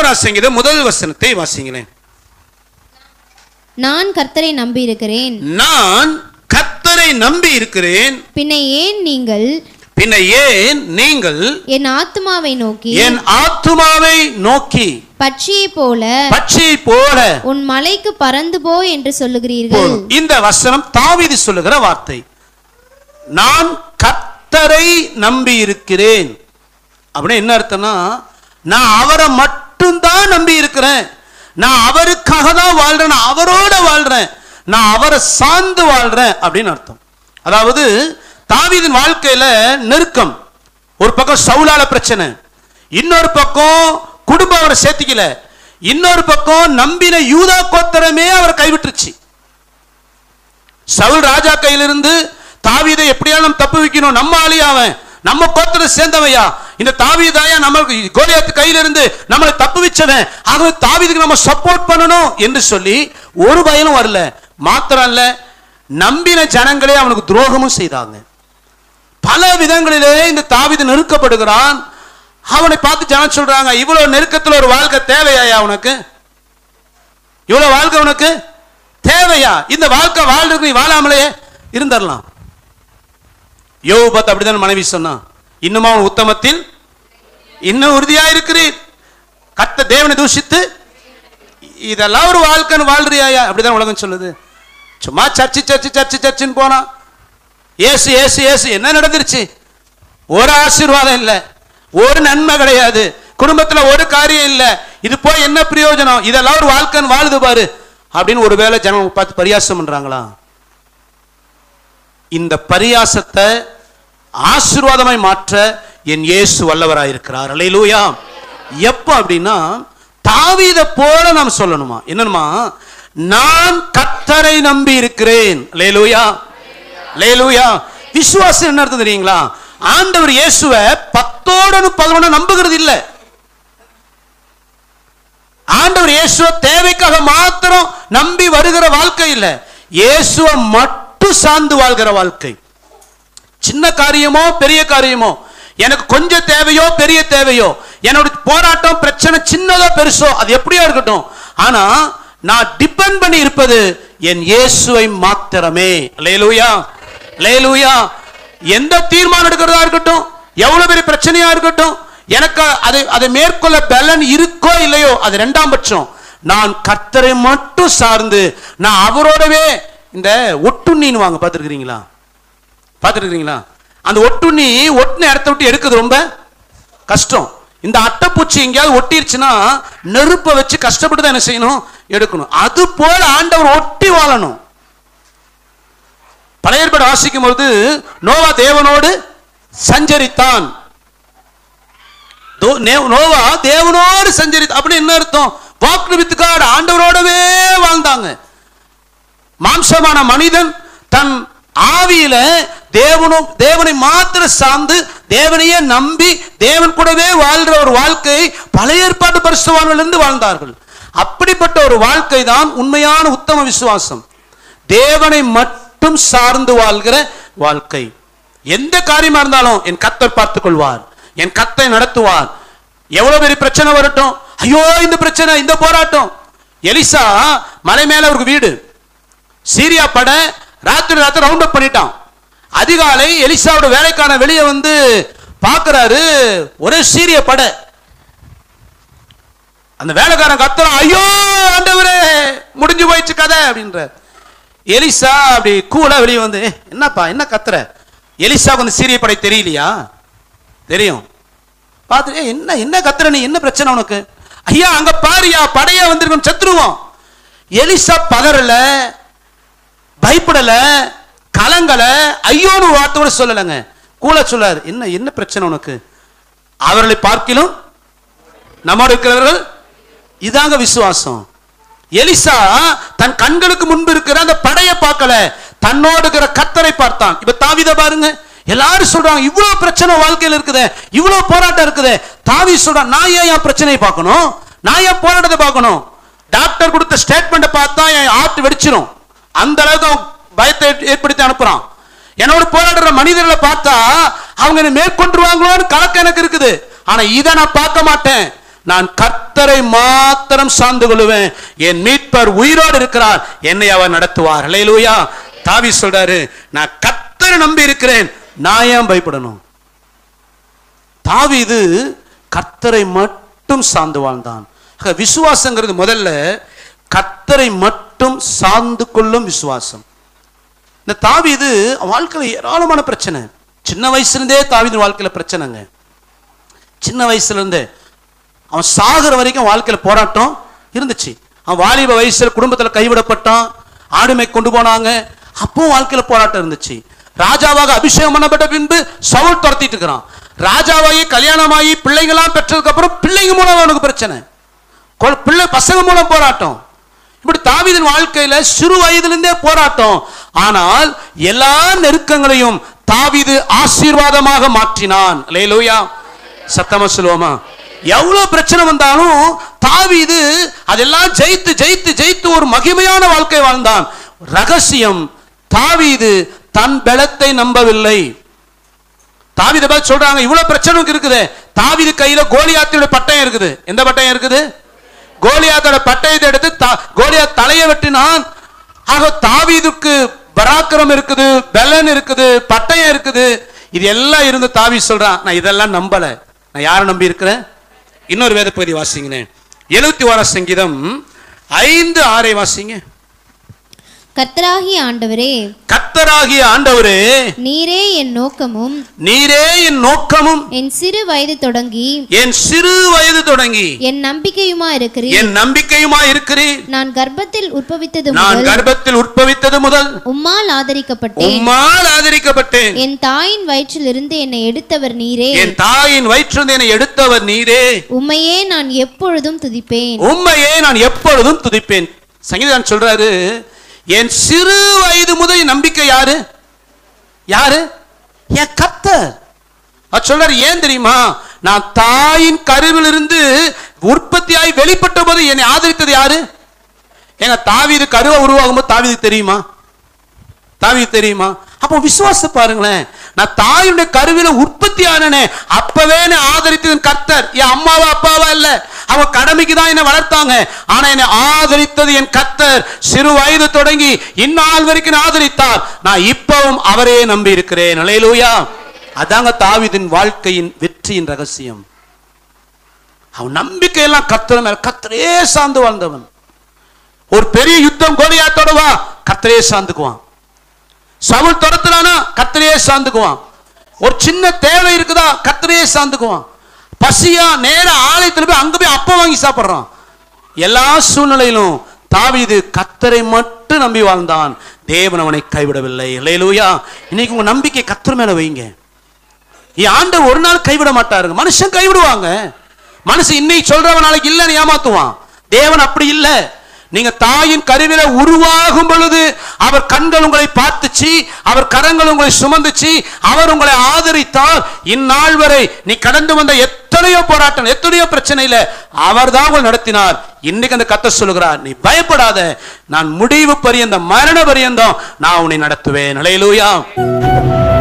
பதினோராம் சங்கீதம் முதல் வசனத்தை வாசிங்களேன் நான் கர்த்தரை நம்பியிருக்கிறேன் நான் கர்த்தரை நம்பி இருக்கிறேன் பின்ன ஏன் நீங்கள் பின்ன ஏன் நீங்கள் என் ஆத்துமாவை நோக்கி என் ஆத்துமாவை நோக்கி பட்சியைப் போல பட்சியை போல உன் மலைக்கு பறந்து போ என்று சொல்லுகிறீர்கள் போதும். இந்த வசனம் தாவீது சொல்லுகிற வார்த்தை நான் கர்த்தரை நம்பி இருக்கிறேன் அப்படின்னு என்ன அர்த்தம்னா நான் அவரை மட்டும்தான் நம்பி இருக்கிறேன் நான் அவருக்காக தான் வாழ்றேன் நான் அவரோட வாழ்றேன் நான் அவரை சார்ந்து வாழ்றேன் அப்படின்னு அர்த்தம் அதாவது தாவீதின் வாழ்க்கையில நெருக்கம் ஒரு பக்கம் சவுலால பிரச்சனை இன்னொரு பக்கம் குடும்பம் அவரை சேர்த்திக்கல இன்னொரு பக்கம் நம்பின யூதா கோத்திரமே அவரை கைவிட்டுருச்சு சவுல் ராஜா கையிலிருந்து தாவீதை எப்படியாலும் நம்ம தப்பு வைக்கணும் நம்ம ஆளியா அவன் நம்ம கோத்திர சேர்ந்தவையா இந்த தாவீதாயா நமக்கு கோலியாத்து கையிலிருந்து நம்மளை தப்பு வச்சவன் ஆகவே தாவீதுக்கு நம்ம சப்போர்ட் பண்ணணும் என்று சொல்லி ஒரு பயனும் வரல மாத்திரம் இல்ல நம்பின ஜனங்களே அவனுக்கு துரோகமும் செய்தாங்க பல விதங்களிலே இந்த தாவீது நெருக்கப்படுகிறான் அவனை பார்த்து ஜனம் சொல்றாங்க இவ்வளவு நெருக்கத்துல ஒரு வாழ்க்கை தேவையா உனக்கு இவ்வளவு வாழ்க்கை உனக்கு தேவையா இந்த வாழ்க்கை வாழ்றதுக்கு நீ வாழாமலே இருந்துடலாம் யோபு பார்த்து அப்படிதான் மனைவி சொன்னான் இன்னுமா உன் உத்தமத்தில் இன்னும் உறுதியா இருக்கிறீர் கத்த தேவனை தூஷித்து இதெல்லாம் ஒரு வாழ்க்கைன்னு வாழ்றியாயா அப்படிதான் உலகம் சொல்லுது சும்மா சர்ச்சு சர்ச்சு சர்ச்சு சர்ச்சுன்னு போனா ஏசு ஏசு ஏசு என்ன நடந்துருச்சு ஒரு ஆசீர்வாதம் இல்லை ஒரு நன்மை கிடையாது குடும்பத்துல ஒரு காரியம் இல்லை இது போய் என்ன பிரயோஜனம் இதெல்லாம் ஒரு வாழ்க்கைன்னு வாழுது பாரு அப்படின்னு ஒருவேளை ஜனம் பார்த்து பரியாசம் பண்றாங்களா இந்த பரியாசத்தை ஆசீர்வாதமாய் மாற்ற என் இயேசு வல்லவராயிருக்கிறார் அல்லேலூயா எப்போ அப்படின்னா தாவீத போல நாம் சொல்லணுமா என்னமா நான் கத்தரை நம்பி இருக்கிறேன் லேலூயா லேலூயா விசுவாசம் என்ன அர்த்தம் தெரியுங்களா ஆண்டவர் இயேசுவை பத்தோடு பதினொன்று நம்புகிறது இல்லை ஆண்டவர் இயேசுவ தேவைக்காக மாத்திரம் நம்பி வருகிற வாழ்க்கை இல்ல இயேசுவ மட்டும் சார்ந்து வாழ்கிற வாழ்க்கை சின்ன காரியமோ பெரிய காரியமோ எனக்கு கொஞ்சம் தேவையோ பெரிய தேவையோ என்னோட போராட்டம் பிரச்சனை சின்னதோ பெருசோ அது எப்படியோ இருக்கட்டும் ஆனா நான் டிபெண்ட் பண்ணி இருப்பது என் இயேசுவை மாத்திரமே லேலூயா லேலூயா எந்த தீர்மானம் எடுக்கிறதா இருக்கட்டும் எவ்வளவு பெரிய பிரச்சனையா இருக்கட்டும் எனக்கு அதை அதை மேற்கொள்ள பலன் இருக்கோ இல்லையோ அது ரெண்டாம் பட்சம் நான் கர்த்தரை மட்டும் சார்ந்து நான் அவரோடவே இந்த ஒட்டுண்ணின்னு வாங்க பார்த்துருக்கிறீங்களா பார்த்துருக்கீங்களா அந்த ஒட்டுண்ணி ஒட்டுன இடத்த விட்டு எடுக்கிறது ரொம்ப கஷ்டம் இந்த அட்டைப்பூச்சி எங்கேயாவது ஒட்டிருச்சுன்னா நெருப்பை வச்சு கஷ்டப்பட்டு தான் என்ன செய்யணும் எடுக்கணும் அது போல ஆண்டவர் ஒட்டி வாழணும் பழைய ஏற்பாடு வாசிக்கும் பொழுது நோவா தேவனோடு சஞ்சரித்தான் தோ- நே- நோவா தேவனோடு சஞ்சரித்த அப்படி என்ன அர்த்தம் வாக்கு வித் காட் ஆண்டவரோடவே வாழ்ந்தாங்க மாம்சமான மனிதன் தன் ஆவியில தேவனும் தேவனை மாத்திர சார்ந்து தேவனையே நம்பி தேவன் கூடவே வாழ்ற ஒரு வாழ்க்கை பழைய ஏற்பாட்டு பரிசுவானிலிருந்து வாழ்ந்தார்கள் அப்படிப்பட்ட ஒரு வாழ்க்கை தான் உண்மையான உத்தம விசுவாசம் தேவனை மட்டும் சார்ந்து வாழ்கிற வாழ்க்கை எந்த காரியமா இருந்தாலும் என் கத்தர் பார்த்துக் கொள்வார் என் கத்தை நடத்துவார் எவ்வளவு பெரிய பிரச்சனை வரட்டும் ஐயோ இந்த பிரச்சனை இந்த போராட்டம் எலிசா மலை மேல ஒரு வீடு சீரியா படை ராத்திரி ராத்திரி ரவுண்ட் அப் பண்ணிட்டான் அதிகாலை எலிசாவோட வேலைக்கான வெளியே வந்து பார்க்கறாரு ஒரே சீரிய படை அந்த வேலைக்காரன் கத்துறான் ஐயோ ஆண்டவரே முடிஞ்சு போயிடுச்சு கதை அப்படின்ற எலிசா அப்படி கூலா வெளியே வந்து "ஏய், என்னப்பா என்ன கத்துற எலிசாவுக்கு அந்த சீரிய படை தெரியலையா தெரியும் பார்த்து "ஏய், என்ன என்ன கத்துற நீ என்ன பிரச்சனை உனக்கு ஐயா அங்க பாருயா படையா வந்திருக்கோம் செத்துருவோம் எலிசா பதறல பயப்படல கலங்கல ஐயோன்னு ஒரு வார்த்தை கூட சொல்லலைங்க கூட சொல்லாரு என்ன என்ன பிரச்சனை உனக்கு அவர்களை பார்க்கிலும் நம்மோடு இருக்கிறவர்கள் இதாங்க விசுவாசம் எலிசா தன் கண்களுக்கு முன்பு இருக்கிற அந்த படையை பார்க்கல தன்னோடு இருக்கிற கத்தரை பார்த்தான் இப்ப தாவித பாருங்க எல்லாரும் சொல்றாங்க இவ்வளவு பிரச்சனை வாழ்க்கையில் இருக்குதே இவ்வளவு போராட்டம் இருக்குதே தாவி சொல்றான் நான் ஏன் என் பிரச்சனையை பார்க்கணும் நான் ஏன் போராட்டத்தை பார்க்கணும் டாக்டர் கொடுத்த ஸ்டேட்மெண்ட்டை பார்த்தா என் ஆர்ட் வெடிச்சிரும் அந்த அளவுக்கு அவன் பயத்தை ஏற்~ ஏற்படுத்தி அனுப்புறான் என்னோட போராடுற மனிதர்களை பார்த்தா அவங்க என்னை மேற்கொண்டுருவாங்களோன்னு கலக்கம் எனக்கு இருக்குது ஆனா இதை நான் பார்க்க மாட்டேன் நான் கர்த்தரை மாத்திரம் சார்ந்து கொள்ளுவேன் என் மீட்பர் உயிரோடு இருக்கிறார் என்னை அவர் நடத்துவார் ஹalleluya தாவி சொல்றாரு நான் கர்த்தரை நம்பி இருக்கிறேன் நான் ஏன் பயப்படணும் தாவீது கர்த்தரை மட்டும் சார்ந்து வாழ்ந்தான் ஆக விசுவாசங்கிறது முதல்ல கர்த்தரை மட்டும் சார்ந்து கொள்ளும் விசுவாசம் இந்த தாவீது அவன் வாழ்க்கையில ஏராளமான பிரச்சனை சின்ன வயசுல இருந்தே தாவீது வாழ்க்கையில பிரச்சனைங்க சின்ன வயசுல இருந்தே அவன் சாகுற வரைக்கும் வாழ்க்கையில போராட்டம் இருந்துச்சு அவன் வாலிப வயசுல குடும்பத்துல கைவிடப்பட்டான் ஆடுமை கொண்டு போனாங்க அப்பவும் வாழ்க்கையில போராட்டம் இருந்துச்சு ராஜாவாக அபிஷேகம் பண்ணப்பட்ட பின்பு சவுல் துரத்திட்டு இருக்கிறான் ராஜாவாகி கல்யாணமாகி பிள்ளைங்களாம் பெற்றதுக்கு அப்புறம் பிள்ளைங்க மூலம் அவனுக்கு பிரச்சனை கொ- பிள்ளை பசங்க மூலம் போராட்டம் இப்படி தாவீதின் வாழ்க்கையில சிறு வயதிலிருந்தே போராட்டம் ஆனால் எல்லா நெருக்கங்களையும் தாவீது ஆசீர்வாதமாக மாற்றினான் லேலூயா சத்தமா சொல்லுவோமா எவ்வளவு பிரச்சனை வந்தாலும் தாவீது அதெல்லாம் ஜெயித்து ஜெயித்து ஜெயித்து ஒரு மகிமையான வாழ்க்கை வாழ்ந்தான் ரகசியம் தாவீது தன் பலத்தை நம்பவில்லை தாவீதை பார்த்து சொல்றாங்க இவ்வளவு பிரச்சனை இருக்குது தாவீது கையில கோலியாத்தியோட பட்டயம் இருக்குது எந்த பட்டயம் இருக்குது கோலியாத்தோட பட்டயத்தை எடுத்து தா- கோலியாத் தலையை வெட்டினான் ஆக தாவீதுக்கு பராக்கிரம் இருக்குது பலன் இருக்குது பட்டயம் இருக்குது இது எல்லாம் இருந்து தாவி சொல்றான் நான் இதெல்லாம் நம்பல நான் யாரை நம்பி இருக்கிறேன் இன்னொரு வேத பகுதி வாசிங்களேன் எழுபத்தி ஓர சங்கீதம் ஐந்து ஆறை வாசிங்க கர்த்தராகிய ஆண்டவரே கத்தராகிய ஆண்டவரே நீரே என் நோக்கமும் நீரே என் நோக்கமும் என் சிறு வயது தொடங்கி என் சிறு வயது தொடங்கி என் நம்பிக்கையுமா இருக்கிறீர் என் நம்பிக்கையுமா இருக்கிறீர் நான் கர்ப்பத்தில் உற்பவித்தது நான் முதல் கர்ப்பத்தில் உட்பவித்தது முதல் உம்மால் ஆதரிக்கப்பட்டேன் உம்மால் ஆதரிக்கப்பட்டேன் என் தாயின் வயிற்றில் இருந்து என்னை எடுத்தவர் நீரே என் தாயின் வயிற்றிலிருந்து என்னை எடுத்தவர் நீரே உம்மையே நான் எப்பொழுதும் துதிப்பேன் உண்மையே நான் எப்பொழுதும் துதிப்பேன் சங்கீதன் சொல்றாரு என் சிறு வயது முதல் என் நம்பிக்கை யாரு யாரு என் கத்தர் அவர் சொல்றாரு ஏன் தெரியுமா நான் தாயின் கருவிலிருந்து உற்பத்தியாய் வெளிப்பட்ட போது என்னை ஆதரித்தது யாரு எங்க தாவீது கருவை உருவாகும் போது தாவீது தெரியுமா தாவீது தெரியுமா அப்போ விசுவாச பாருங்களேன் நான் தாயுடைய கருவில உற்பத்தி ஆனனே அப்பவே என்னை ஆதரித்தது கர்த்தர் என் அம்மாவா அப்பாவா இல்ல அவன் கடமைக்கு தான் என்னை வளர்த்தாங்க ஆனா என்னை ஆதரித்தது என் கர்த்தர் சிறு வயது தொடங்கி இந்நாள் வரைக்கும் என்னை ஆதரித்தார் நான் இப்பவும் அவரே நம்பி இருக்கிறேன் நிலையிலூயா அதாங்க தாவீதின் வாழ்க்கையின் வெற்றியின் ரகசியம் அவன் நம்பிக்கையெல்லாம் கர்த்தர் மேல கர்த்தரே சார்ந்து வாழ்ந்தவன் ஒரு பெரிய யுத்தம் கோலியாத்தோட வா கர்த்தரே சார்ந்துக்குவான் சவுல் துரத்துறானா கர்த்தரையே சார்ந்துக்குவான் ஒரு சின்ன தேவை இருக்குதா கர்த்தரையே சார்ந்துக்குவான் பசியா நேர ஆலயத்துல போய் அங்க போய் அப்பம் வாங்கி சாப்பிடுறான் எல்லா சூழ்நிலையிலும் தாவீது கத்தரை மட்டும் நம்பி வாழ்ந்தான் தேவன் அவனை கைவிடவில்லை இல்லையிலூயா இன்னைக்கு உங்க நம்பிக்கை கத்தர் மேல வைங்க என் ஆண்டவர் ஒரு நாள் கைவிட மாட்டாருங்க மனுஷன் கைவிடுவாங்க மனுஷன் இன்னைக்கு சொல்றவன் நாளைக்கு இல்லைன்னு ஏமாத்துவான் தேவன் அப்படி இல்ல நீங்க தாயின் கருவில உருவாகும் பொழுது அவர் கண்கள் உங்களை பார்த்துச்சு அவர் கரங்கள் உங்களை சுமந்துச்சு அவர் உங்களை ஆதரித்தால் இந்நாள் வரை நீ கடந்து வந்த எத்தனையோ போராட்டம் எத்தனையோ பிரச்சனையில அவர் தான் உங்களை நடத்தினார் இன்னைக்கு அந்த கத்த சொல்லுகிறார் நீ பயப்படாத நான் முடிவு பரியந்தம் மரண பரியந்தம் நான் உன்னை நடத்துவேன் நிலையிலூயா